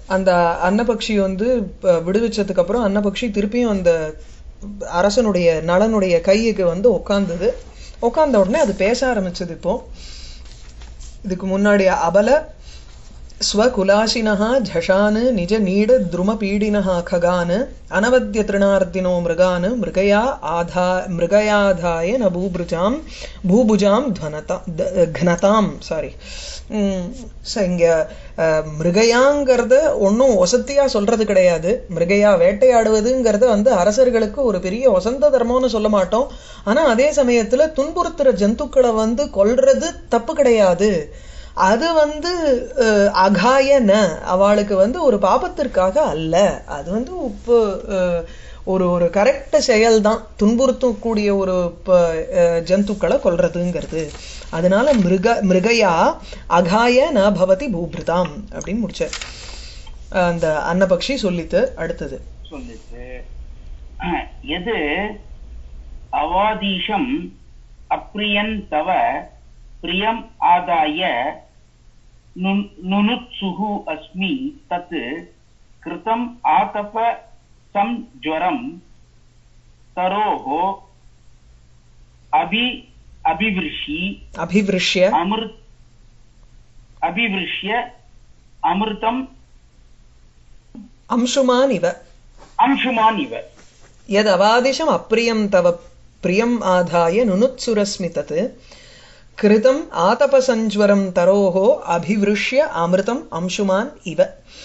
அந்த அன்னபக்ஷி வந்து ப- விடுவிச்சதுக்கு அப்புறம் அன்னபக்ஷி திருப்பியும் அந்த அரசனுடைய நலனுடைய கையுக்கு வந்து உட்கார்ந்தது உட்கார்ந்த உடனே அது பேச ஆரம்பிச்சது இப்போ இதுக்கு முன்னாடி அபல ஸ்வகுலாசினः झषान् निज नीड द्रुमपीडिनः खगान् अनवद्य तृणार्दिनो मृगान् मृगया आधा मृगयाधाय न भूभुजां भूभुजां ध्वनता द- घ्नताம் சாரி இங்க அஹ், மிருகயாங்கிறத ஒன்றும் ஒசத்தியா சொல்றது கிடையாது மிருகயா வேட்டையாடுவதுங்கிறத வந்து அரசர்களுக்கு ஒரு பெரிய வசந்த தர்மம்னு சொல்ல மாட்டோம் ஆனா அதே சமயத்துல துன்புறுத்துற ஜந்துக்களை வந்து கொல்றது தப்பு கிடையாது அது வந்து அஹ், அகாய ந அவளுக்கு வந்து ஒரு பாபத்திற்காக அல்ல அது வந்து உப்பு அஹ், ஒரு ஒரு கரெக்ட் செயல் தான் துன்புறுத்தக்கூடிய ஒரு ப- அஹ், ஜந்துக்களை கொல்றதுங்கிறது அதனால மிருக மிருகயா அகாய ந பவதி பூபிருதாம் அப்படின்னு முடிச்சார் அஹ், அந்த அன்னபக்ஷி சொல்லித்து அடுத்தது சொல்லிட்டு எது அவாதீஷம் அப்பிரியன் தவ பிரியம் ஆதாய நுண்- நுணுத்சுகு அஸ்மி தத் கிருதம் ஆதப சம்ஜ்வரம் தரோஹோ அபி அபிவிருஷி அபிவிருஷ்ய அமிர்த் அபிவிருஷ்ய அமிர்தம் அம்சுமான் இவ அம்சுமான் இவ यद् अवादिशम् अप्रियं तव प्रियम् आधाय नुनुत्सुरस्मि तत् कृतम् आतपसञ्ज्वरं तरोः अभिवृष्य अमृतम् अंशुमान् इव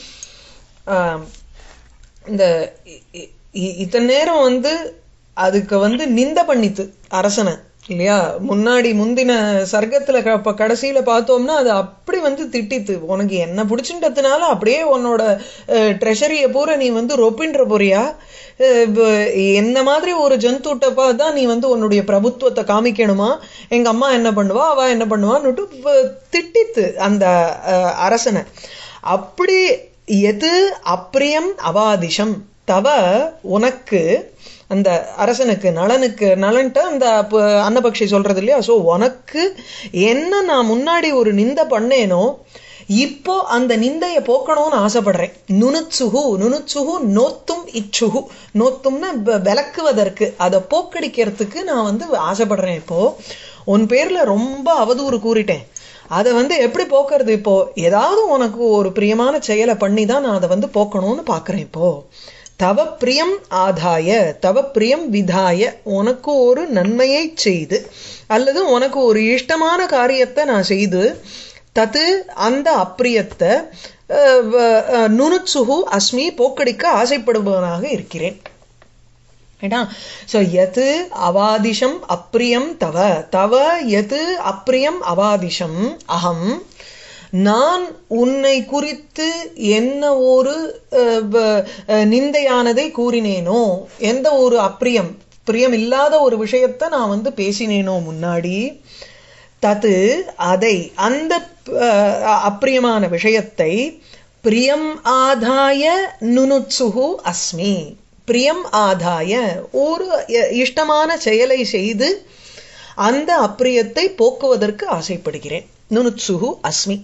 ஆம், இந்த இ- இ- இ- இத்தனை நேரம் வந்து அதுக்கு வந்து நிந்த பண்ணித்து அரசனை இல்லையா முன்னாடி முந்தின சர்க்கத்துல க- இப்ப கடைசியில பார்த்தோம்னா அது அப்படி வந்து திட்டித்து உனக்கு என்ன பிடிச்சுன்றதுனால அப்படியே உன்னோட ட்ரெஷரிய பூரா நீ வந்து ரொப்பின்ற போறியா அஹ், இப்ப என்ன மாதிரி ஒரு ஜந்துட்டப்பா தான் நீ வந்து உன்னுடைய பிரபுத்துவத்தை காமிக்கணுமா எங்க அம்மா என்ன பண்ணுவா அவ என்ன பண்ணுவான்னுட்டு இப்ப திட்டித்து அந்த அஹ், அரசனை அப்படி எது அப்பிரியம் அவாதிஷம் தவ உனக்கு அந்த அரசனுக்கு நலனுக்கு நலன்ட்டு அந்த ப- அன்னபக்ஷி சொல்றது இல்லையா சோ உனக்கு என்ன நான் முன்னாடி ஒரு நிந்த பண்ணேனோ இப்போ அந்த நிந்தைய போக்கணும்னு ஆசைப்படுறேன் நுணுச்சுகு நுணுச்சுகு நோத்தும் இச்சுகு நோத்தும்னா வ- விளக்குவதற்கு அதை போக்கடிக்கிறதுக்கு நான் வந்து ஆசைப்படுறேன் இப்போ உன் பேர்ல ரொம்ப அவதூறு கூறிட்டேன் அதை வந்து எப்படி போக்குறது இப்போ ஏதாவது உனக்கு ஒரு பிரியமான செயலை பண்ணி தான் நான் அதை வந்து போக்கணும்னு பார்க்கறேன் இப்போ தவ பிரியம் ஆதாய தவ பிரியம் விதாய உனக்கு ஒரு நன்மையை செய்து அல்லது உனக்கு ஒரு இஷ்டமான காரியத்தை நான் செய்து தது அந்த அப்பிரியத்தை அஹ், வ- அஹ், நுணுச்சுகு அஸ்மி போக்கடிக்க ஆசைப்படுபவனாக இருக்கிறேன் ரைட்டா சோ எது அவாதிஷம் அப்பிரியம் தவ தவ எது அப்பிரியம் அவாதிஷம் அகம் நான் உன்னை குறித்து என்ன ஒரு அஹ், வ- அஹ், நிந்தையானதை கூறினேனோ எந்த ஒரு அப்பிரியம் பிரியம் இல்லாத ஒரு விஷயத்தை நான் வந்து பேசினேனோ முன்னாடி தது அதை அந்த அஹ், அப்பிரியமான விஷயத்தை பிரியம் ஆதாய நுணுச்சுகு அஸ்மி பிரியம் ஆதாய ஒரு இ- இஷ்டமான செயலை செய்து அந்த அப்பிரியத்தை போக்குவதற்கு ஆசைப்படுகிறேன் நுணுச்சுகு அஸ்மி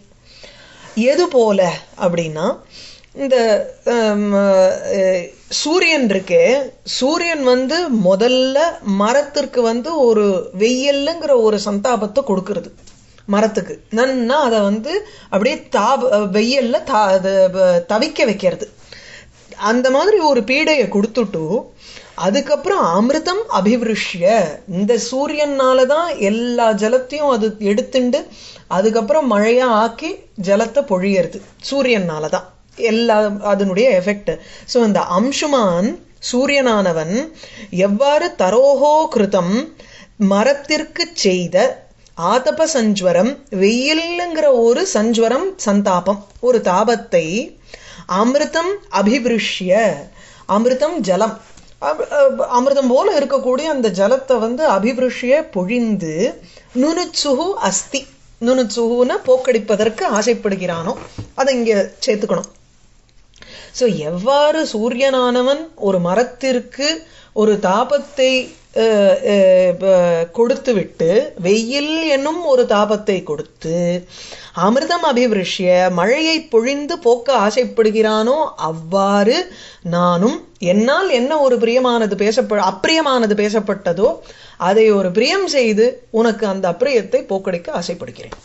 எது போல அப்படின்னா இந்த ஹம், அஹ், சூரியன் இருக்கே சூரியன் வந்து முதல்ல மரத்திற்கு வந்து ஒரு வெயில்ங்கிற ஒரு சந்தாபத்தை கொடுக்கிறது மரத்துக்கு நன்னா அதை வந்து அப்படியே தாப வெயில்ல தா அது வ- தவிக்க வைக்கிறது அந்த மாதிரி ஒரு பீடையை கொடுத்துட்டு அதுக்கப்புறம் அமிர்தம் அபிவிருஷ்ய இந்த சூரியனால தான் எல்லா ஜலத்தையும் அது எடுத்துண்டு அதுக்கப்புறம் மழையா ஆக்கி ஜலத்தை பொழியறது சூரியனால தான் எல்லா அதனுடைய எஃபெக்ட் சோ இந்த அம்சுமான் சூரியனானவன் எவ்வாறு தரோஹோ கிருதம் மரத்திற்கு செய்த ஆதப சஞ்சுவரம் வெயிலுங்கிற ஒரு சஞ்சுவரம் சந்தாபம் ஒரு தாபத்தை அமிர்தம் அபிவிருஷ்ய அமிர்தம் ஜலம் அப்- அப்- அமிர்தம் போல இருக்கக்கூடிய அந்த ஜலத்தை வந்து அபிவிருஷ்ய பொழிந்து நுணுச்சுகு அஸ்தி நுணுச்சுகுன்னு போக்கடிப்பதற்கு ஆசைப்படுகிறானோ அதை இங்க சேர்த்துக்கணும் சோ எவ்வாறு சூரியனானவன் ஒரு மரத்திற்கு ஒரு தாபத்தை அஹ், அஹ், ப- கொடுத்து விட்டு வெயில் என்னும் ஒரு தாபத்தை கொடுத்து அமிர்தம் அபிவிருஷ்ய மழையை பொழிந்து போக்க ஆசைப்படுகிறானோ அவ்வாறு நானும் என்னால் என்ன ஒரு பிரியமானது பேசப்ப அப்பிரியமானது பேசப்பட்டதோ அதை ஒரு பிரியம் செய்து உனக்கு அந்த அப்பிரியத்தை போக்கடிக்க ஆசைப்படுகிறேன்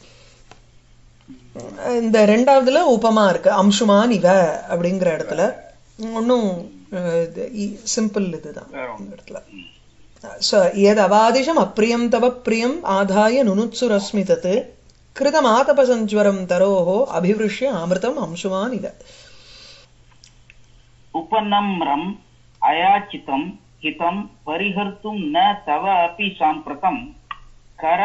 இந்த ரெண்டாவதுல உபமா இருக்கு அம்சுமான் இவ அப்படிங்கிற இடத்துல ஒன்றும் சிம்பிள் இதுதான் இந்த இடத்துல स यदवादिशम् अप्रियं तव प्रियम् आधाय नुनुत्सुरस्मि तत् कृतमातपसञ्ज्वरं तरोः अभिवृष्य अमृतम् अंशुमान् इव उपनम्रम् अयाचितं हितं परिहर्तुं न तव अपि साम्प्रतं कर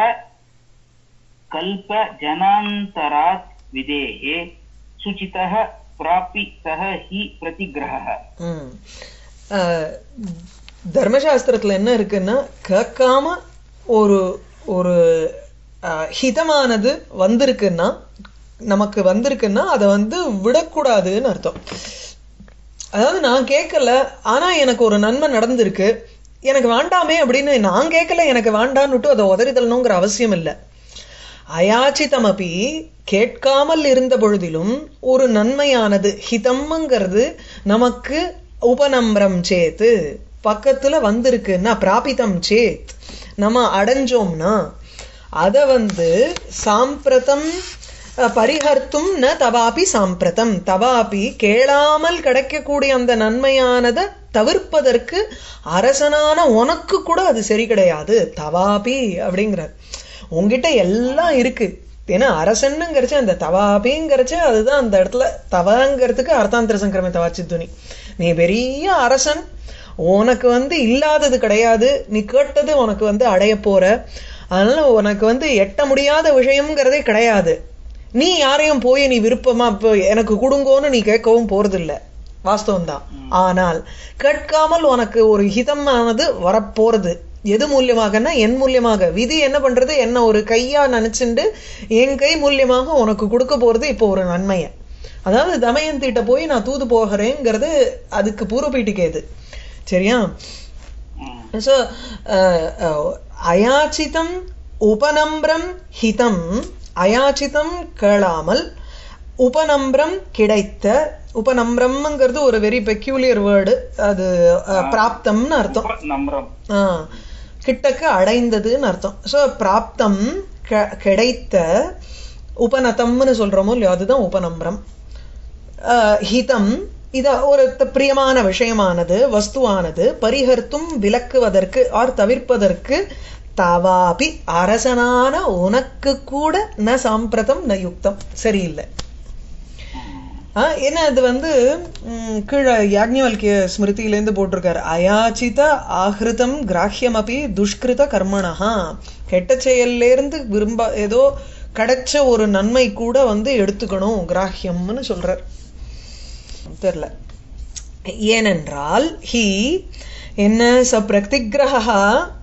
कल्पजनान्तरात् विधेः सुचितः प्रापितः हि प्रतिग्रहः ம். அஹ், தர்மசாஸ்திரத்துல என்ன இருக்குன்னா கேட்காம ஒரு ஒரு அஹ், ஹிதமானது வந்திருக்குன்னா நமக்கு வந்திருக்குன்னா அதை வந்து விடக்கூடாதுன்னு அர்த்தம் அதாவது நான் கேட்கல ஆனா எனக்கு ஒரு நன்மை நடந்திருக்கு எனக்கு வேண்டாமே அப்படின்னு நான் கேட்கல எனக்கு வேண்டான்னுட்டு அதை உதறிதள்ளணுங்கிற அவசியம் இல்லை அயாச்சிதமபி கேட்காமல் இருந்த பொழுதிலும் ஒரு நன்மையானது ஹிதம்ங்கிறது நமக்கு உபநம்பரம் சேத்து பக்கத்துல வந்திருக்குன்னா பிராபிதம் சேத் நம்ம அடைஞ்சோம்னா அத வந்து சாம்பிரதம் அஹ், பரிஹர்த்தும் ந தவாபி சாம்பிரதம் தவாபி கேளாமல் கிடைக்கக்கூடிய அந்த நன்மையானதை தவிர்ப்பதற்கு அரசனான உனக்கு கூட அது சரி கிடையாது தவாபி அப்படிங்கிறார் உங்ககிட்ட எல்லாம் இருக்கு ஏன்னா அரசன்னுங்கிறச்சு அந்த தவாபிங்கிறச்சு அதுதான் அந்த இடத்துல தவங்கிறதுக்கு அர்த்தாந்திர சங்கிரமித்த வாச்சி துணி நீ பெரிய அரசன் உனக்கு வந்து இல்லாதது கிடையாது நீ கேட்டது உனக்கு வந்து அடைய போற அதனால உனக்கு வந்து எட்ட முடியாத விஷயம்ங்கிறதே கிடையாது நீ யாரையும் போய் நீ விருப்பமா இப்போ எனக்கு கொடுங்கோன்னு நீ கேட்கவும் போறதில்ல வாஸ்தவம் தான் ஆனால் கேட்காமல் உனக்கு ஒரு ஹிதமானது வரப்போறது எது மூலியமாகன்னா என் மூலியமாக விதி என்ன பண்றது என்ன ஒரு கையா நினைச்சுண்டு என் கை மூலியமாக உனக்கு கொடுக்க போறது இப்போ ஒரு நன்மையை அதாவது தமயந்திட்ட போய் நான் தூது போகிறேங்கிறது அதுக்கு பூர்வபீட்டிக்கு இது சரியா ஸோ அயாச்சிதம் உபநம்பிரம் ஹிதம் அயாச்சிதம் கேளாமல் உபநம்பிரம் கிடைத்த உபநம்பிரம்ங்கிறது ஒரு வெரி பெக்யூலியர் வேர்டு அது அஹ், பிராப்தம்னு அர்த்தம் நம்புறோம் ஆ, கிட்டக்க அடைந்ததுன்னு அர்த்தம் ஸோ பிராப்தம் க- கிடைத்த உபநதம்னு சொல்றோமோ இல்லையோ அதுதான் உபநம்பரம் ஆஹ், ஹிதம் இத ஒரு த- பிரியமான விஷயமானது வஸ்துவானது பரிஹர்த்தும் விலக்குவதற்கு ஆர் தவிர்ப்பதற்கு தவாபி அரசனான உனக்கு கூட ந சாம்பிரதம் ந யுக்தம் சரியில்லை ஆ, ஏன்னா அது வந்து ம், கீழே யாக்ஞவல்கிய ஸ்மிருதியிலேருந்து போட்டிருக்காரு அயாச்சித ஆஹிருதம் கிராஹ்யமபி துஷ்கிருத கர்மணஹா கெட்ட செயல்லேருந்து விரும்ப ஏதோ கிடைச்ச ஒரு நன்மை கூட வந்து எடுத்துக்கணும் கிராஹ்யம்னு சொல்றார் தெரியல ஏனென்றால் ஹி என்ன ச பிரதிகிரகா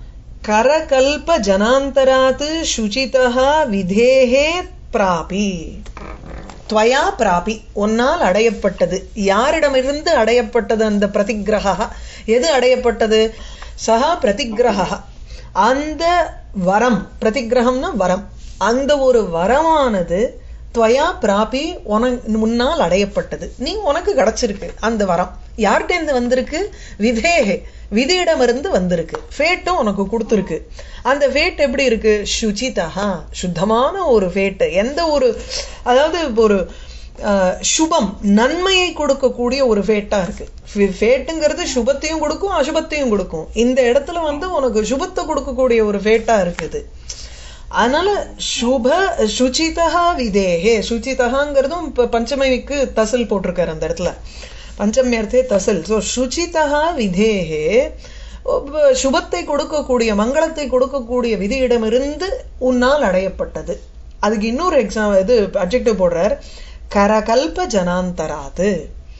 கரகல்ப ஜனாந்தராத் சுச்சிதா விதேஹே பிராபி துவயா பிராபி உன்னால் அடையப்பட்டது யாரிடமிருந்து அடையப்பட்டது அந்த பிரதிகிரகா எது அடையப்பட்டது சஹா பிரதிகிரகா அந்த வரம் பிரதிகிரகம்னா வரம் அந்த ஒரு வரமானது துவயா பிராபி உனக்கு முன்னால் அடையப்பட்டது நீ உனக்கு கிடைச்சிருக்கு அந்த வரம் யார்கிட்ட வந்திருக்கு விதேகே விதியிடமிருந்து வந்திருக்கு ஃபேட்டும் உனக்கு கொடுத்துருக்கு அந்த ஃபேட் எப்படி இருக்கு சுச்சிதா சுத்தமான ஒரு ஃபேட் எந்த ஒரு அதாவது ஒரு அஹ், சுபம் நன்மையை கொடுக்கக்கூடிய ஒரு ஃபேட்டா இருக்கு ஃபே- ஃபேட்டுங்கிறது சுபத்தையும் கொடுக்கும் அசுபத்தையும் கொடுக்கும் இந்த இடத்துல வந்து உனக்கு சுபத்தை கொடுக்கக்கூடிய ஒரு ஃபேட்டா இருக்குது அதனால சுப சுச்சிதா விதேகே சுச்சிதகாங்கிறதும் இப்ப பஞ்சமைக்கு தசில் போட்டிருக்காரு அந்த இடத்துல பஞ்சமி அர்த்தே தசில் ஸோ சுச்சிதா விதேகே ஒப்ப- சுபத்தை கொடுக்கக்கூடிய மங்களத்தை கொடுக்கக்கூடிய விதியிடமிருந்து உன்னால் அடையப்பட்டது அதுக்கு இன்னொரு எக்ஸாம் இது அப்ஜெக்டிவ் போடுறார் கரகல்ப ஜனாந்தராது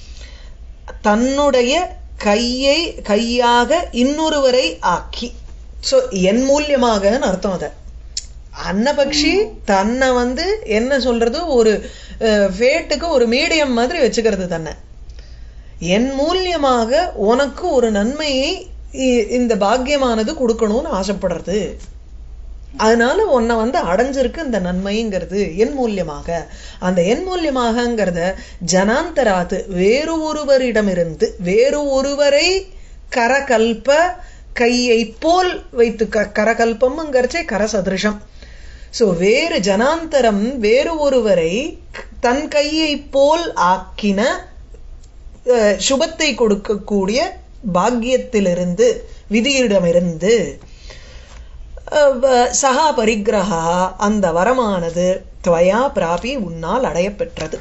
தன்னுடைய கையை கையாக இன்னொருவரை ஆக்கி சோ என் மூலியமாகன்னு அர்த்தம் அத அன்னபக்ஷி தன்னை வந்து என்ன சொல்றது ஒரு வேட்டுக்கு ஒரு மீடியம் மாதிரி வச்சுக்கிறது தன்னை என் மூலியமாக உனக்கு ஒரு நன்மையை இ- இந்த பாக்கியமானது கொடுக்கணும்னு ஆசைப்படுறது அதனால உன்னை வந்து அடைஞ்சிருக்கு இந்த நன்மைங்கிறது என் மூலியமாக அந்த என் மூலியமாகங்கிறத ஜனாந்தராத்து வேறு ஒருவரிடமிருந்து வேறு ஒருவரை கரகல்ப கையை போல் வைத்து க கரகல்பம்ங்கிறச்சே கரசதிருஷம் சோ வேறு ஜனாந்தரம் வேறு ஒருவரை தன் கையை போல் ஆக்கின அஹ், சுபத்தை கொடுக்கக்கூடிய பாக்கியத்திலிருந்து விதியிடமிருந்து அஹ், வ- சகா பரிக்கிரகா அந்த வரமானது துவயா பிராபி உன்னால் அடையப்பெற்றது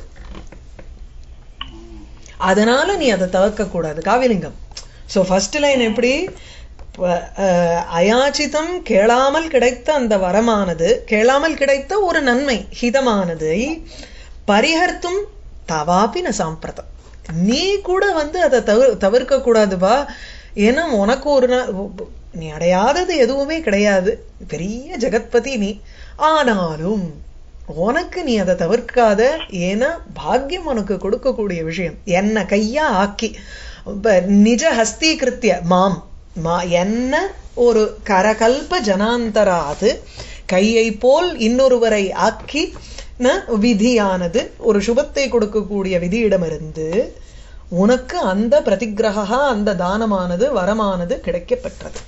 அதனால நீ அதை தவிர்க்க கூடாது காவிலிங்கம் சோ ஃபர்ஸ்ட் லைன் எப்படி ப- அஹ், அயாச்சிதம் கேளாமல் கிடைத்த அந்த வரமானது கேளாமல் கிடைத்த ஒரு நன்மை ஹிதமானதை பரிஹர்த்தும் தவாபி ந சாம்பிரதம் நீ கூட வந்து அதை தவிர தவிர்க்க கூடாதுப்பா ஏன்னா உனக்கு ஒரு நாள் நீ அடையாதது எதுவுமே கிடையாது பெரிய ஜெகத்பதி நீ ஆனாலும் உனக்கு நீ அதை தவிர்க்காத ஏன்னா பாக்கியம் உனக்கு கொடுக்கக்கூடிய விஷயம் என்ன கையா ஆக்கி இப்ப நிஜ ஹஸ்தீகிருத்திய மாம் மா என்ன ஒரு கரகல்ப ஜனாந்தராது கையை போல் இன்னொருவரை ஆக்கி ந விதியானது ஒரு சுபத்தை கொடுக்கக்கூடிய விதியிடமிருந்து உனக்கு அந்த பிரதிகிரகா அந்த தானமானது வரமானது கிடைக்கப்பெற்றது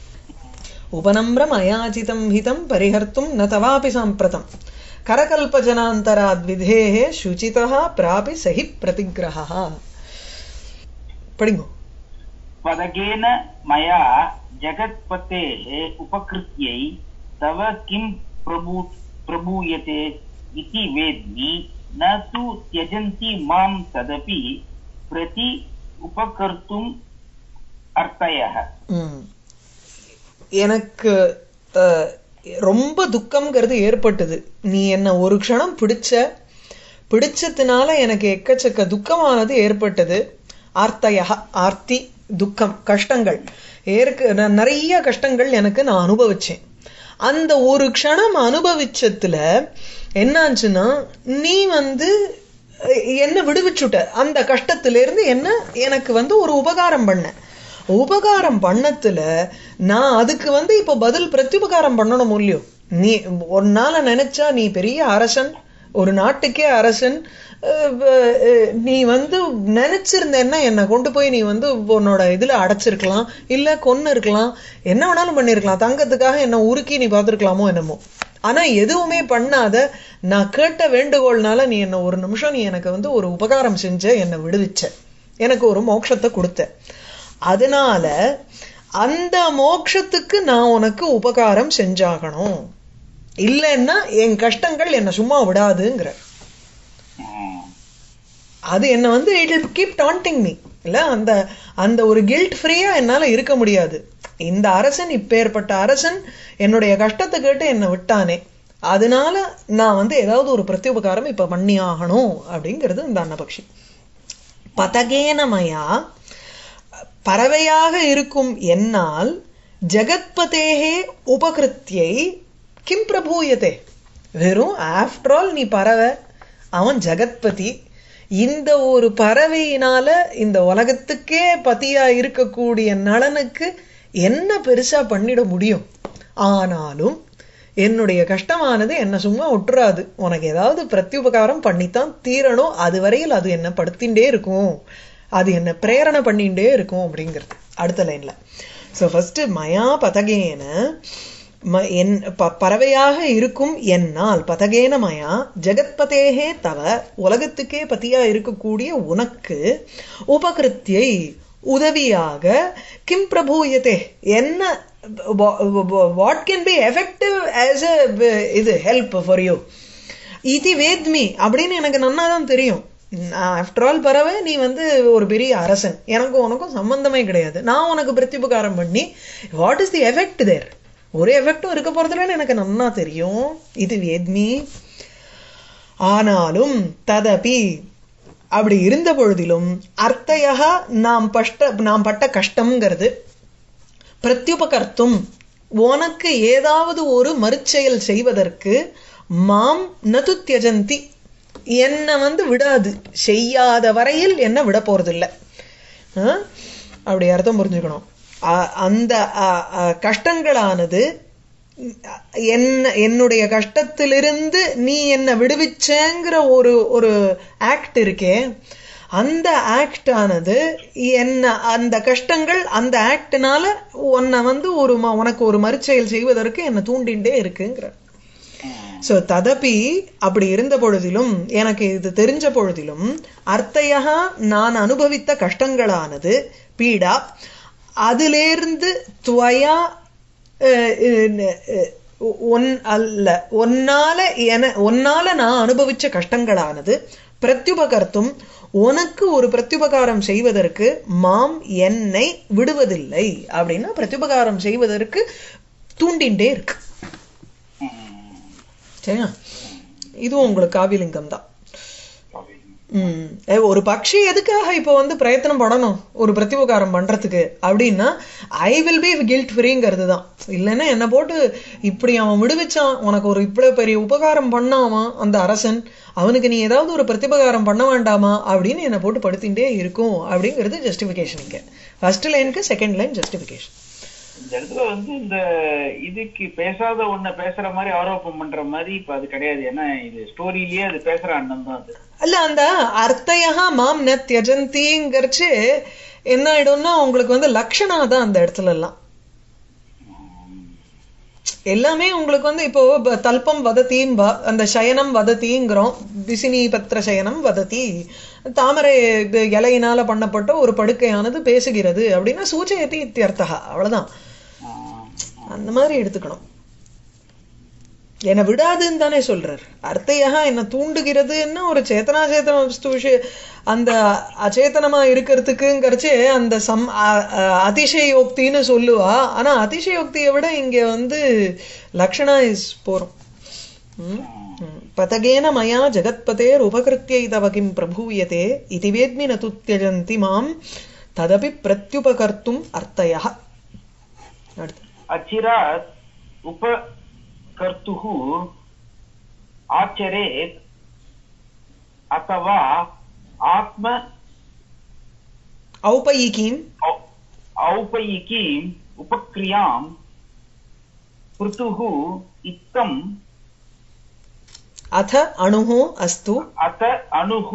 உபநம்ரம் அயாச்சிதம் ஹிதம் பரிஹர்த்தும் ந தவாபி சாம்பிரதம் கரகல்பஜனாந்தராத் விதேஹே சுச்சிதா பிராபி சஹி பிரதிகிரகா படிங்கோ पदकेन मया जगत्पतेः उपकृत्यै तव किं प्रभू प्रभूयते इति वेद्मि न तु त्यजन्ति मां तदपि प्रति उपकर्तुम् अर्थयः ம். எனக்கு அஹ், ரொம்ப துக்கம்ங்கிறது ஏற்பட்டது நீ என்ன ஒரு க்ஷணம் பிடிச்ச பிடிச்சதுனால எனக்கு எக்கச்சக்க துக்கமானது ஏற்பட்டது ஆர்த்தயா ஆர்த்தி துக்கம் கஷ்டங்கள் ஏற்க நான் நிறைய கஷ்டங்கள் எனக்கு நான் அனுபவிச்சேன் அந்த ஒரு க்ஷணம் அனுபவிச்சதுல என்னாச்சுன்னா நீ வந்து அஹ், என்ன விடுவிச்சுட்ட அந்த கஷ்டத்திலிருந்து என்ன எனக்கு வந்து ஒரு உபகாரம் பண்ண உபகாரம் பண்ணத்துல நான் அதுக்கு வந்து இப்ப பதில் பிரத்யுபகாரம் பண்ணணும் இல்லையோ நீ உன்னால நினைச்சா நீ பெரிய அரசன் ஒரு நாட்டுக்கே அரசன் அஹ் வ- அஹ் நீ வந்து நினைச்சிருந்தேன்னா என்னை கொண்டு போய் நீ வந்து உன்னோட இதுல அடைச்சிருக்கலாம் இல்ல கொன்னு இருக்கலாம் என்ன வேணாலும் பண்ணிருக்கலாம் தங்கத்துக்காக என்ன உருக்கி நீ பார்த்திருக்கலாமோ என்னமோ ஆனா எதுவுமே பண்ணாத நான் கேட்ட வேண்டுகோள்னால நீ என்ன ஒரு நிமிஷம் நீ எனக்கு வந்து ஒரு உபகாரம் செஞ்ச என்னை விடுவிச்ச எனக்கு ஒரு மோட்சத்தை கொடுத்த அதனால அந்த மோட்சத்துக்கு நான் உனக்கு உபகாரம் செஞ்சாகணும் இல்லைன்னா என் கஷ்டங்கள் என்னை சும்மா விடாதுங்கிற அது என்ன வந்து it will keep taunting me இல்ல அந்த அந்த ஒரு கில்ட் ஃப்ரீயா என்னால இருக்க முடியாது இந்த அரசன் இப்பேற்பட்ட அரசன் என்னுடைய கஷ்டத்தை கேட்டு என்னை விட்டானே அதனால நான் வந்து ஏதாவது ஒரு பிரத்யுபகாரம் இப்ப பண்ணி ஆகணும் அப்படிங்கிறது இந்த அன்னபக்ஷி பதகேனமயா பறவையாக இருக்கும் என்னால் ஜெகத்பதேகே உபகிருத்தியை கிம் பிரபூயதே வெறும் ஆஃப்டர் ஆல் நீ பறவை அவன் ஜெகத்பதி இந்த ஒரு பறவையினால இந்த உலகத்துக்கே பதியா இருக்கக்கூடிய நலனுக்கு என்ன பெருசா பண்ணிட முடியும் ஆனாலும் என்னுடைய கஷ்டமானது என்ன சும்மா விட்டுறாது உனக்கு ஏதாவது பிரத்யுபகாரம் பண்ணித்தான் தீரணும் அது வரையில் அது என்ன படுத்தின்றே இருக்கும் அது என்ன பிரேரணை பண்ணிட்டே இருக்கும் அப்படிங்கிறது அடுத்த லைன்ல சோ ஃபர்ஸ்ட் மயா பதகேன ம- என் ப- பறவையாக இருக்கும் என்னால் பதகேன மயா ஜெகத்பதேகே தவ உலகத்துக்கே பத்தியா இருக்கக்கூடிய உனக்கு உபகிருத்தியை உதவியாக கிம் பிரபூயதே என்ன what can be effective as uh இது ஹெல்ப் ஃபார் யூ இது வேத்மி அப்படின்னு எனக்கு நன்னா தான் தெரியும் ஆஃப்டர் ஆல் பறவை நீ வந்து ஒரு பெரிய அரசன் எனக்கும் உனக்கும் சம்பந்தமே கிடையாது நான் உனக்கு பிரத்யுபகாரம் பண்ணி what is the effect there ஒரு எஃபெக்டும் இருக்க போறதுலன்னு எனக்கு நன்னா தெரியும் இது வேத்மி ஆனாலும் ததபி அப்படி இருந்த பொழுதிலும் அர்த்தையா நாம் பஷ்ட நாம் பட்ட கஷ்டம்ங்கிறது பிரத்யுபகர்த்தும் உனக்கு ஏதாவது ஒரு மறுச்செயல் செய்வதற்கு மாம் நது தியஜந்தி என்னை வந்து விடாது செய்யாத வரையில் என்ன விட போறதில்லை ஆ? அப்படி அர்த்தம் புரிஞ்சுக்கணும் அ- அந்த அ, அ, கஷ்டங்களானது என்ன என்னுடைய கஷ்டத்திலிருந்து நீ என்ன விடுவிச்சேங்கிற ஒரு ஒரு ஆக்ட் இருக்கே அந்த ஆக்ட் ஆனது என்ன அந்த கஷ்டங்கள் அந்த ஆக்ட்னால உன்னை வந்து ஒரு ம- உனக்கு ஒரு மறுச்செயல் செய்வதற்கு என்ன தூண்டிண்டே இருக்குங்கிற சோ ததபி அப்படி இருந்த பொழுதிலும் எனக்கு இது தெரிஞ்ச பொழுதிலும் அர்த்தையா நான் அனுபவித்த கஷ்டங்களானது பீடா அதிலேருந்து துவயா அஹ், அஹ், ஒன் அல்ல ஒன்னால என ஒன்னால நான் அனுபவிச்ச கஷ்டங்களானது பிரத்யுபகர்த்தும் உனக்கு ஒரு பிரத்யுபகாரம் செய்வதற்கு மாம் என்னை விடுவதில்லை அப்படின்னா பிரத்யுபகாரம் செய்வதற்கு தூண்டிண்டே இருக்கு சரியா இதுவும் உங்களுக்கு காவிலிங்கம் தான் ம். ஏ, ஒரு பக்ஷி எதுக்காக இப்போ வந்து பிரயத்தனம் பண்ணணும் ஒரு பிரத்யுபகாரம் பண்றதுக்கு அப்படின்னா ஐ வில் பி கில்ட் ஃப்ரீங்கிறது தான் இல்லைன்னா என்ன போட்டு இப்படி அவன் விடுவிச்சான் உனக்கு ஒரு இவ்வளவு பெரிய உபகாரம் பண்ணாமா அந்த அரசன் அவனுக்கு நீ ஏதாவது ஒரு பிரத்யுபகாரம் பண்ண வேண்டாமா அப்படின்னு என்னை போட்டு படுத்திட்டே இருக்கும் அப்படிங்கிறது ஜஸ்டிஃபிகேஷன் இங்க ஃபர்ஸ்ட் லைனுக்கு செகண்ட் லைன் ஜஸ்டிஃபிகேஷன் இந்த இடத்துல வந்து இந்த இதுக்கு பேசாத ஒண்ண பேசுற மாதிரி ஆரோப்பம் பண்ற மாதிரி இப்ப அது கிடையாது ஏன்னா இது ஸ்டோரியிலேயே அது பேசுற அண்ணன் தான் அது அல்ல அந்த அர்த்தையா மாம் ந தியஜந்திங்கிறச்சு என்ன ஆயிடும்னா உங்களுக்கு வந்து லக்ஷணா தான் அந்த இடத்துல எல்லாம் எல்லாமே உங்களுக்கு வந்து இப்போ ப- தல்பம் வதத்தியும் வ- அந்த சயனம் வதத்திங்கிறோம் விசினி பத்திர சயனம் வதத்தி தாமரை இது இலையினால பண்ணப்பட்ட ஒரு படுக்கையானது பேசுகிறது அப்படின்னா சூச்சயத்தி இத்தியர்த்தகா அவ்வளவுதான் ஆஹ் அந்த மாதிரி எடுத்துக்கணும் என்னை விடாதுன்னு தானே சொல்றார் அர்த்தையா என்ன தூண்டுகிறதுன்னா ஒரு சேத்தனா சேத்தன வஸ்து விஷய அந்த அச்சேதனமா இருக்கிறதுக்குங்கிறச்சே அந்த சம் அ- அ- அதிசயோக்தின்னு சொல்லுவா ஆனா அதிசயோக்தியை விட இங்க வந்து லக்ஷணா இஸ் போறோம் ம்? ம். பதகேன மயா ஜகத்பதேர் உபகிருத்தியை தவ கிம் பிரபூயதே இதி வேத்மி ந துத்தியஜந்தி மாம் ததபி பிரத்யுபகர்த்தும் அர்த்தயா அடுத்து अचिरात् उपकर्तुः आचरेत् अथवा आत्म औपयिकीम् औ- औपयिकीम् उपक्रियाम् पृथुः इत्थम् अथ अणुः अस्तु अत अणुः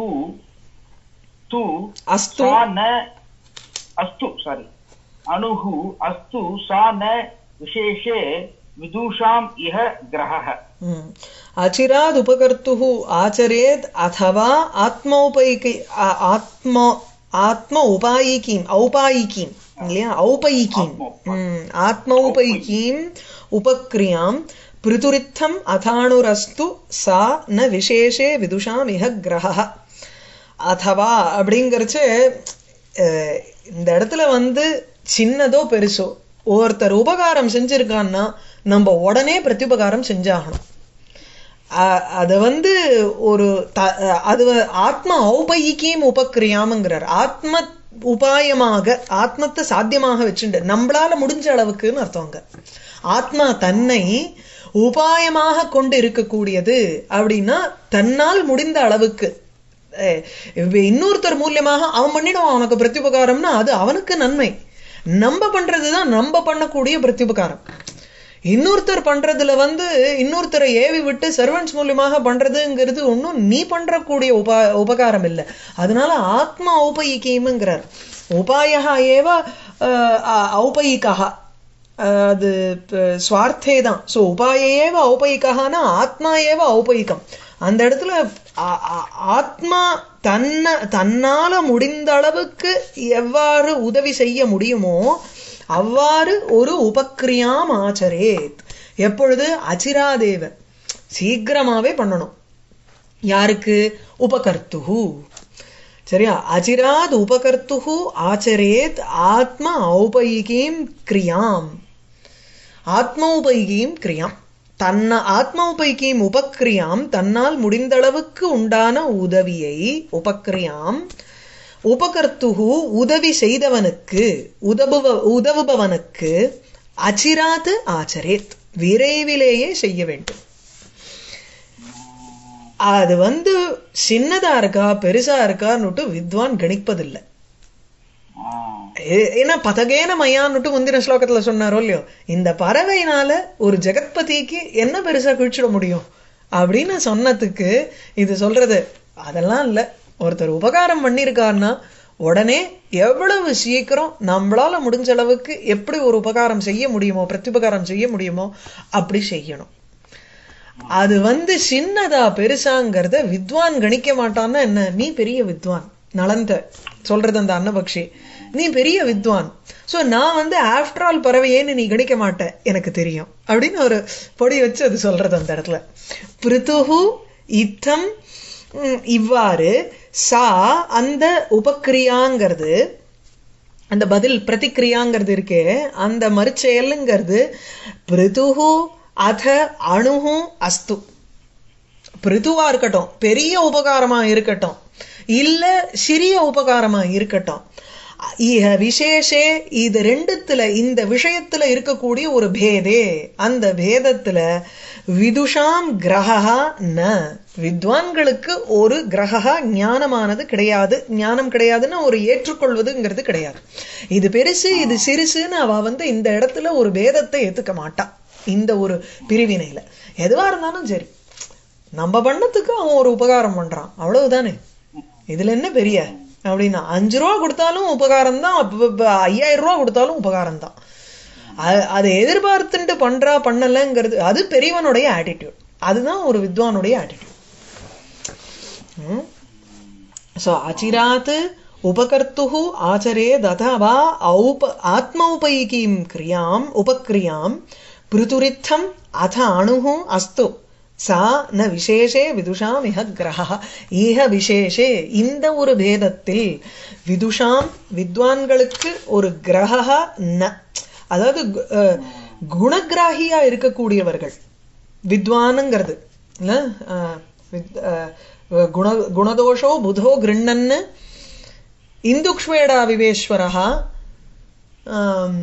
तु अस्तु सा न अस्तु सारी अणुः अस्तु सा न विशेषे विदुषाम् इह ग्रहः ம். अचिराद् उपकर्तुः आचरेत् अथवा आत्मौपैकि आ- आत्म आत्म उपायिकीम् औपायिकीम् இல்லையா औपयिकीम् ம். ஆத்மௌபைகீம் உபக்ரியாம் பிருதுரித்தம் அதாணுரஸ்து சா ந விசேஷே விதுஷாம் இஹ கிரக அதவா அப்படிங்கறச்சு அஹ், இந்த இடத்துல வந்து சின்னதோ பெருசோ ஒருத்தர் உபகாரம் செஞ்சிருக்கான்னா நம்ம உடனே பிரத்யுபகாரம் செஞ்சாகணும் அ- அது வந்து ஒரு த- அது வ- ஆத்ம ஔபயிக்கியம் உபக்கிரியாமங்கிறார் ஆத்ம உபாயமாக ஆத்மத்தை சாத்தியமாக வச்சுண்டு நம்மளால முடிஞ்ச அளவுக்குன்னு அர்த்தங்க ஆத்மா தன்னை உபாயமாக கொண்டு இருக்கக்கூடியது அப்படின்னா தன்னால் முடிந்த அளவுக்கு அஹ் இப்ப இன்னொருத்தர் மூலியமாக அவன் பண்ணிடுவான் அவனுக்கு பிரத்யுபகாரம்னா அது அவனுக்கு நன்மை நம்ம பண்றதுதான் நம்ம பண்ணக்கூடிய பிரத்யுபகாரம் இன்னொருத்தர் பண்றதுல வந்து இன்னொருத்தரை ஏவி விட்டு சர்வன்ஸ் மூலியமாக பண்றதுங்கிறது ஒன்றும் நீ பண்றக்கூடிய உபா உபகாரம் இல்லை அதனால ஆத்ம ஔபயிக்கீம்ங்கிறார் உபாயா ஏவ அஹ், ஔபயிகா அஹ், அது ப- ஸ்வார்த்தே தான் ஸோ உபாய ஏவ ஔபயிகானா ஆத்மா ஏவ ஔபயிகம் அந்த இடத்துல ஆ- ஆ- ஆத்மா தன்னை தன்னால முடிந்த அளவுக்கு எவ்வாறு உதவி செய்ய முடியுமோ அவ்வாறு ஒரு உபக்கிரியாம் ஆச்சரேத் எப்பொழுது அச்சிராதேவ சீக்கிரமாவே பண்ணணும் யாருக்கு உபகர்த்துஹு சரியா அச்சிராத் உபகர்த்துஹு ஆச்சரேத் ஆத்ம ஔபயிகீம் கிரியாம் ஆத்மௌபைகீம் கிரியாம் தன்ன ஆத்மௌபைகீம் உபக்கிரியாம் தன்னால் முடிந்தளவுக்கு உண்டான உதவியை உபக்கிரியாம் உபகர்த்துகு உதவி செய்தவனுக்கு உதவுப உதவுபவனுக்கு அச்சிராத்து ஆச்சரேத் விரைவிலேயே செய்ய வேண்டும் அது வந்து சின்னதா இருக்கா பெருசா இருக்கான்னுட்டு வித்வான் கணிப்பதில்லை ஆஹ் ஏ- ஏன்னா பதகேன மயான்னுட்டு முந்தின ஸ்லோகத்துல சொன்னாரோ இல்லையோ இந்த பறவையினால ஒரு ஜெகத்பதிக்கு என்ன பெருசா குழிச்சிட முடியும் அப்படின்னு சொன்னதுக்கு இது சொல்றது அதெல்லாம் இல்ல ஒருத்தர் உபகாரம் பண்ணியிருக்காருன்னா உடனே எவ்வளவு சீக்கிரம் நம்மளால முடிஞ்ச அளவுக்கு எப்படி ஒரு உபகாரம் செய்ய முடியுமோ பிரத்யுபகாரம் செய்ய முடியுமோ அப்படி செய்யணும் அது வந்து சின்னதா பெருசாங்கிறத வித்வான் கணிக்க மாட்டான்னா என்ன நீ பெரிய வித்வான் நலந்த சொல்றது அந்த அன்னபக்ஷி நீ பெரிய வித்வான் சோ நான் வந்து ஆஃப்டர் ஆல் பறவையேன்னு நீ கணிக்க மாட்ட எனக்கு தெரியும் அப்படின்னு ஒரு பொடி வச்சு அது சொல்றது அந்த இடத்துல பிருத்துஹு இத்தம் ம், இவ்வாறு சா அந்த உபக்கிரியாங்கிறது அந்த பதில் பிரதிக்கிரியாங்கிறது இருக்கே அந்த மறுச்செயலுங்கிறது பிருதுஹு அத அணுஹு அஸ்து பிருதுவா இருக்கட்டும் பெரிய உபகாரமா இருக்கட்டும் இல்ல சிறிய உபகாரமா இருக்கட்டும் இஹ விசேஷே இது ரெண்டுத்துல இந்த விஷயத்துல இருக்கக்கூடிய ஒரு பேதே அந்த பேதத்துல விதுஷாம் கிரகா ந வித்வான்களுக்கு ஒரு கிரகா ஞானமானது கிடையாது ஞானம் கிடையாதுன்னா ஒரு ஏற்றுக்கொள்வதுங்கிறது கிடையாது இது பெருசு இது சிறுசுன்னு அவ வந்து இந்த இடத்துல ஒரு பேதத்தை ஏத்துக்க மாட்டா இந்த ஒரு பிரிவினையில எதுவா இருந்தாலும் சரி நம்ம பண்ணத்துக்கு அவன் ஒரு உபகாரம் பண்றான் அவ்வளவுதானே இதுல என்ன பெரிய அப்படின்னா அஞ்சு ரூபா கொடுத்தாலும் உபகாரம் தான் ஐயாயிரம் ரூபா கொடுத்தாலும் உபகாரம் தான் அ- அதை எதிர்பார்த்துட்டு பண்றா பண்ணலங்கிறது அது பெரியவனுடைய ஆட்டிடியூட் அதுதான் ஒரு வித்வானுடைய ஆட்டிடியூட் சோ அச்சிராத் உபகர்த்துः ஆச்சரேத் अथवा औप आत्मौपैकीं क्रियाम् उपक्रियाम् पृथुरित्थम् अथ अणुः अस्तु சா ந விசேஷே விதுஷாம் இஹ கிரகா ஈஹ விசேஷே இந்த ஒரு பேதத்தில் விதுஷாம் வித்வான்களுக்கு ஒரு கிரகா ந அதாவது கு- அஹ், குணகிராகியா இருக்கக்கூடியவர்கள் வித்வானுங்கிறது இல்ல அஹ், வித்- அஹ், குண குணதோஷோ புதோ கிருண்ணன்னு இந்துக்ஷ்வேடா விவேஸ்வரः ஆம்,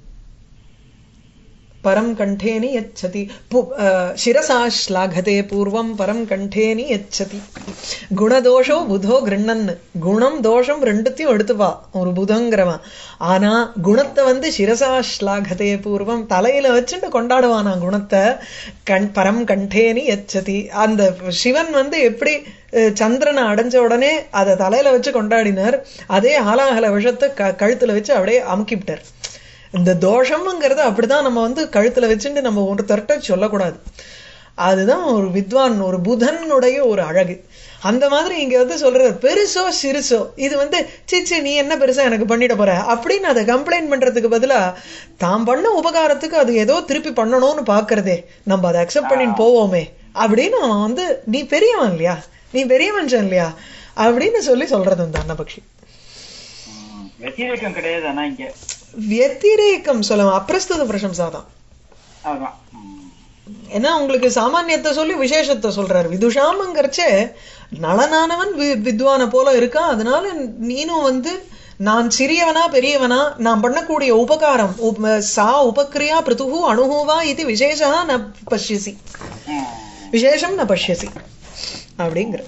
परं कण्ठेनि यच्छति पु- अ, शिरसा श्लाघते पूर्वं परं कण्ठेनि यच्छति குணதோஷோ புதோ கிருண்ணன் குணம் தோஷம் ரெண்டுத்தையும் எடுத்துப்பா ஒரு புதங்கிறவன் ஆனா குணத்தை வந்து சிரசா ஸ்லாகதே பூர்வம் தலையில வச்சுட்டு கொண்டாடுவானா குணத்தை கண் பரம் கண்டேனி எச்சதி அந்த சிவன் வந்து எப்படி அஹ், சந்திரனை அடைஞ்ச உடனே அதை தலையில வச்சு கொண்டாடினார் அதே ஆலாகல விஷத்தை க கழுத்துல வச்சு அப்படியே அமுக்கிவிட்டார் இந்த தோஷம்ங்கிறது அப்படிதான் நம்ம வந்து கழுத்துல வச்சுட்டு நம்ம ஒருத்தர்கிட்ட சொல்லக்கூடாது அதுதான் ஒரு வித்வான் ஒரு புதனுடைய ஒரு அழகு அந்த மாதிரி இங்க வந்து சொல்றது பெருசோ சிறுசோ இது வந்து சிச்சி நீ என்ன பெருசா எனக்கு பண்ணிட போற அப்படின்னு அதை கம்ப்ளைண்ட் பண்றதுக்கு பதிலா தாம் பண்ண உபகாரத்துக்கு அது ஏதோ திருப்பி பண்ணணும்னு பாக்குறதே நம்ம அதை அக்செப்ட் பண்ணிட்டு போவோமே அப்படின்னு அவன் வந்து நீ பெரியவன் இல்லையா நீ பெரிய மனுஷன் இல்லையா அப்படின்னு சொல்லி சொல்றது அந்த அன்னபக்ஷி ம். வெத்திரேக்கம் கிடையாது ஆனா இங்க व्यतिरेकம் சொல்லலாம் அப்பிரஸ்துத பிரசம்சா தான் அதான் ம். ஏன்னா உங்களுக்கு சாமானியத்தை சொல்லி விசேஷத்தை சொல்றாரு விதுஷாமங்கிறச்சே நலனானவன் வி- வித்வானை போல இருக்கான் அதனால நீனும் வந்து நான் சிறியவனா பெரியவனா நான் பண்ணக்கூடிய உபகாரம் உப- சா உபக்ரியா பிருதுகு அணுகுவா இது விசேஷா ந பஷ்யசி ம். விசேஷம் ந பஷ்யசி அப்படிங்கிற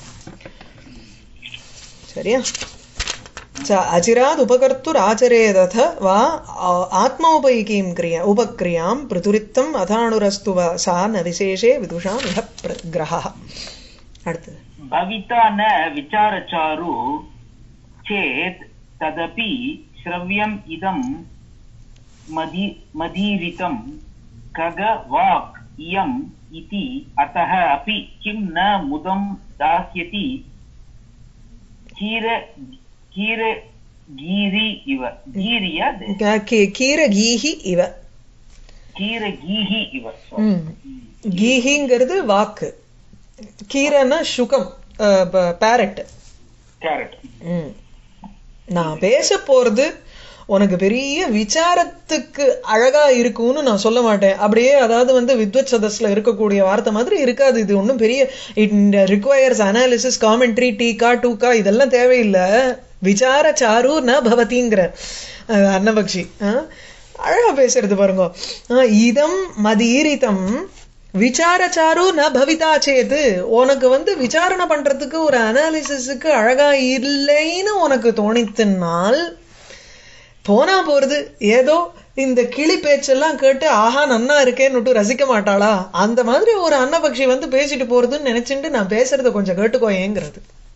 சரியா च अचिरात् उपकर्तुराचरेदथ वा आ- आत्मोपैकीं क्रिया उपक्रियां पृथुरित्तम् अथाणुरस्तु वा सा न विशेषे विदुषाम् इह प्र- ग्रहः அடுத்தது भविता न विचारचारु चेत् तदपि श्रव्यम् इदं मदि मदीरितं खग वाक् इयम् इति अतः अपि किं न मुदं दास्यति कीर कीर गीरि इव गीरिया க- கீ- கீரகீஹி இவ कीर गीहि इव ம். கீஹிங்கிறது வாக்கு கீரன்னா சுகம் பேரட் கேரட் நான் பேச போறது உனக்கு பெரிய விசாரத்துக்கு அழகா இருக்கும்னு நான் சொல்ல மாட்டேன் அப்படியே அதாவது வந்து வித்வத் சதஸ்ல இருக்கக்கூடிய வார்த்தை மாதிரி இருக்காது இது ஒண்ணும் பெரிய இட் ரிக்வயர்ஸ் அனாலிசிஸ் காமெண்ட்ரி டீகா டூகா இதெல்லாம் தேவையில்லை விசார சாரு ந பவதிங்கிற அஹ், அன்னபக்ஷி அஹ், அழகா பேசுறது பாருங்க அஹ், இதம் மதீரிதம் விசாரச்சாரு ந பவிதா சேது உனக்கு வந்து விசாரணை பண்றதுக்கு ஒரு அனாலிசிஸுக்கு அழகா இல்லைன்னு உனக்கு தோணித்துனால் போனா போறது ஏதோ இந்த கிளி பேச்செல்லாம் கேட்டு ஆஹா நன்னா இருக்கேன்னு ரசிக்க மாட்டாளா அந்த மாதிரி ஒரு அன்னபக்ஷி வந்து பேசிட்டு போறதுன்னு நினைச்சுட்டு நான் பேசுறத கொஞ்சம் கேட்டுக்கோயேங்கிறது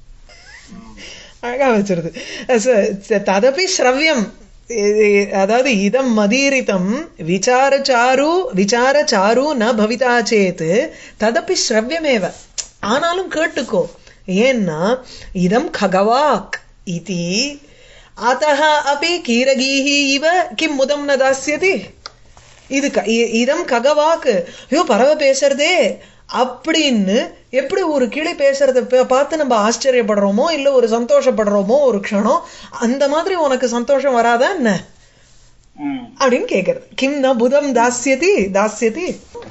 அழகா வச்சிருது ச- ததபி ஸ்ரவ்யம் இ- அதாவது இதம் மதீரிதம் விசாரச்சாரு விசாரச்சாரு ந பவிதா சேத் ததபி ஸ்ரவ்யமேவ ஆனாலும் கேட்டுக்கோ ஏன்னா இதம் ககவாக் இதி அத்தः अपि கீரகீஹ இவ கிம் முதம் ந தாஸ்யதி இது க- இ- இதம் ககவாக்கு ஐயோ பறவை பேசுறதே அப்படின்னு எப்படி ஒரு கிளி பேசுறத பா- பார்த்து நம்ம ஆச்சரியப்படுறோமோ இல்ல ஒரு சந்தோஷப்படுறோமோ ஒரு க்ஷணம் அந்த மாதிரி உனக்கு சந்தோஷம் வராதா என்ன ம் அப்படின்னு கேக்குறது கிம் ந புதம் தாஸ்யதி தாஸ்யதி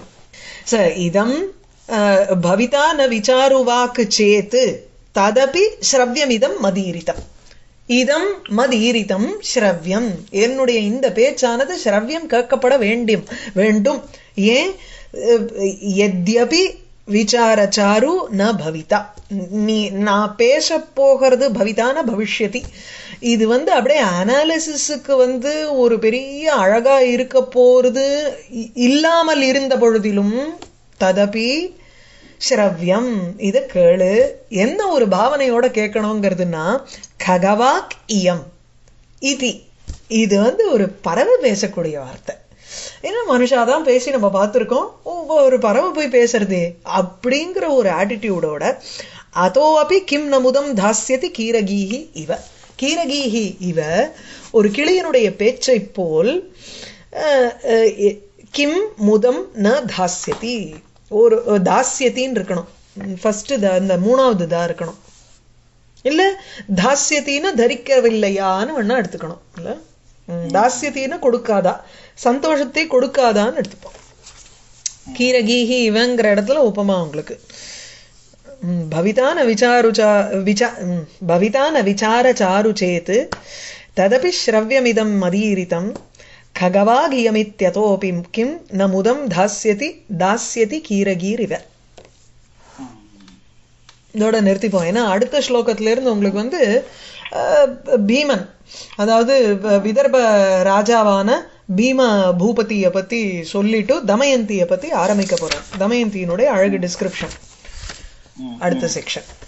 ச இதம் அஹ், பவிதா ந விசாருவாக்கு சேத் ததபி ஸ்ரவ்யமிதம் மதீரிதம் இதம் மதீரிதம் ஸ்ரவ்யம் என்னுடைய இந்த பேச்சானது ஸ்ரவ்யம் கேட்கப்பட வேண்டும் வேண்டும் ஏன் அஹ், எத்யபி விசாரச்சாரு ந பவிதா நீ நான் பேச போகிறது பவிதான பவிஷ்யதி இது வந்து அப்படியே அனாலிசிஸுக்கு வந்து ஒரு பெரிய அழகா இருக்க போறது இ- இல்லாமல் இருந்த பொழுதிலும் ததபி ஸ்ரவ்யம் இத கேளு என்ன ஒரு பாவனையோட கேட்கணுங்கிறதுனா ககவாக் இயம் இதி இது வந்து ஒரு பறவை பேசக்கூடிய வார்த்தை ஏன்னா மனுஷாதான் பேசி நம்ம பார்த்திருக்கோம் ஓ, ஒரு பறவை போய் பேசுறதே அப்படிங்கிற ஒரு ஆட்டிடியூடோட அதோ அப்படி கிம் நமுதம் தாஸ்யதி கீரகீஹி இவ கீரகீஹி இவ ஒரு கிளியனுடைய பேச்சை போல் அஹ், அஹ், எ- கிம் முதம் ந தாஸ்யதி ஒரு அஹ், தாஸ்யத்தின்னு இருக்கணும் ஃபர்ஸ்ட் அந்த மூணாவது தா இருக்கணும் இல்ல தாஸ்யத்தின்னு தரிக்கவில்லையான்னு வேணா எடுத்துக்கணும் இல்ல ம், தாஸ்யத்தின்னு கொடுக்காதா சந்தோஷத்தை கொடுக்காதான்னு எடுத்துப்போம் கீரகீஹி இவங்கிற இடத்துல உபமா உங்களுக்கு ம், பவிதான விசாருச்சா விசா ம், பவிதான விசார சாரு சேத் ததபி ஸ்ரவ்யமிதம் மதீரிதம் खगवागियमित्यतोऽपि किं न मुदं दास्यति दास्यति கீரகீரிவ இதோட நிறுத்திப்போம் ஏன்னா அடுத்த ஸ்லோகத்துல இருந்து உங்களுக்கு வந்து அஹ், பீமன் அதாவது வ- விதர்ப ராஜாவான பீம பூபதியை பத்தி சொல்லிட்டு தமயந்தியை பத்தி ஆரம்பிக்க போறோம் தமயந்தியினுடைய அழகு டிஸ்கிரிப்ஷன் ம் அடுத்த செக்ஷன்